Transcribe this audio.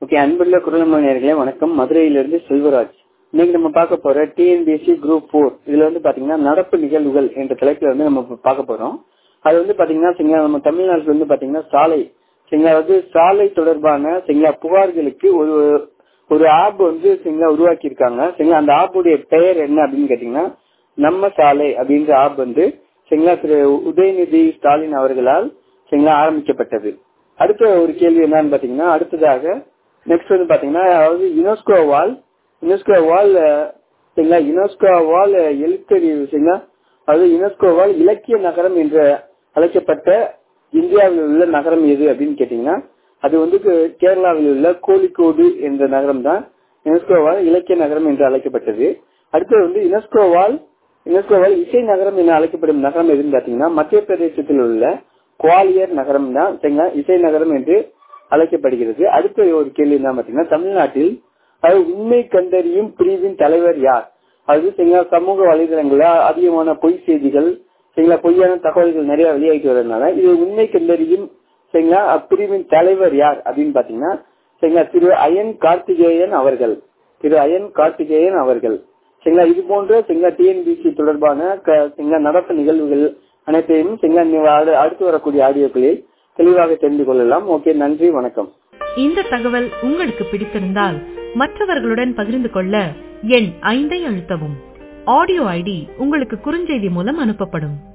okay அன்புள்ள குரலம நேர்களே வணக்கம் மதுரையிலிருந்து செல்வராஜ் இன்னைக்கு நம்ம பார்க்க போற டிஎன்பிஎஸ்சி குரூப் போர் இதுல வந்து பாத்தீங்கன்னா நடப்பு நிகழ்வுகள் என்ற தலைப்புல வந்து நம்ம பார்க்க போறோம் அது வந்து பாத்தீங்கன்னா சரிங்களா நம்ம தமிழ்நாட்டுல வந்து பாத்தீங்கன்னா சாலை சரிங்களா அதாவது சாலை தொடர்பான சரிங்களா புகார்களுக்கு ஒரு ஒரு ஆப் வந்து சரிங்களா உருவாக்கி இருக்காங்க சரிங்களா அந்த ஆப்புடைய பெயர் என்ன அப்படின்னு கேட்டீங்கன்னா நம்ம சாலை அப்படின்ற ஆப் வந்து சரிங்களா திரு உதயநிதி ஸ்டாலின் அவர்களால் சரிங்களா ஆரம்பிக்கப்பட்டது அடுத்த ஒரு கேள்வி என்னன்னு பாத்தீங்கன்னா அடுத்ததாக நெக்ஸ்ட் வந்து பாத்தீங்கன்னா அதாவது யுனெஸ்கோவால் யுனெஸ்கோவால் சரிங்களா யுனெஸ்கோவால் எழுத்தறிவு சரிங்களா அதாவது யுனெஸ்கோவால் இலக்கிய நகரம் என்று அழைக்கப்பட்ட இந்தியாவில் உள்ள நகரம் எது அப்படின்னு கேட்டீங்கன்னா அது வந்து கேரளாவில் உள்ள கோழிக்கோடு என்ற நகரம் தான் யுனெஸ்கோவால் இலக்கிய நகரம் என்று அழைக்கப்பட்டது அடுத்தது வந்து யுனெஸ்கோவால் யுனெஸ்கோவால் இசை நகரம் என அழைக்கப்படும் நகரம் எதுன்னு பாத்தீங்கன்னா மத்திய பிரதேசத்தில் உள்ள குவாலியர் நகரம் தான் சரிங்களா இசை நகரம் என்று அழைக்கப்படுகிறது அடுத்த ஒரு கேள்வி என்ன பாத்தீங்கன்னா தமிழ்நாட்டில் அது உண்மை கண்டறியும் பிரிவின் தலைவர் யார் அது சரிங்களா சமூக வலைதளங்கள அதிகமான பொய் செய்திகள் சரிங்களா பொய்யான தகவல்கள் நிறைய வெளியாகிட்டு வரதுனால இது உண்மை கண்டறியும் சரிங்களா அப்பிரிவின் தலைவர் யார் அப்படின்னு பாத்தீங்கன்னா சரிங்களா திரு அயன் கார்த்திகேயன் அவர்கள் திரு அயன் கார்த்திகேயன் அவர்கள் சரிங்களா இது போன்ற சரிங்களா டிஎன்பிசி தொடர்பான சரிங்களா நடப்பு நிகழ்வுகள் அனைத்தையும் சரிங்களா அடுத்து வரக்கூடிய ஆடியோக்களில் தெளிவாக தெரிந்து கொள்ளலாம் ஓகே நன்றி வணக்கம் இந்த தகவல் உங்களுக்கு பிடித்திருந்தால் மற்றவர்களுடன் பகிர்ந்து கொள்ள எண் ஐந்தை அழுத்தவும் ஆடியோ ஐடி உங்களுக்கு குறுஞ்செய்தி மூலம் அனுப்பப்படும்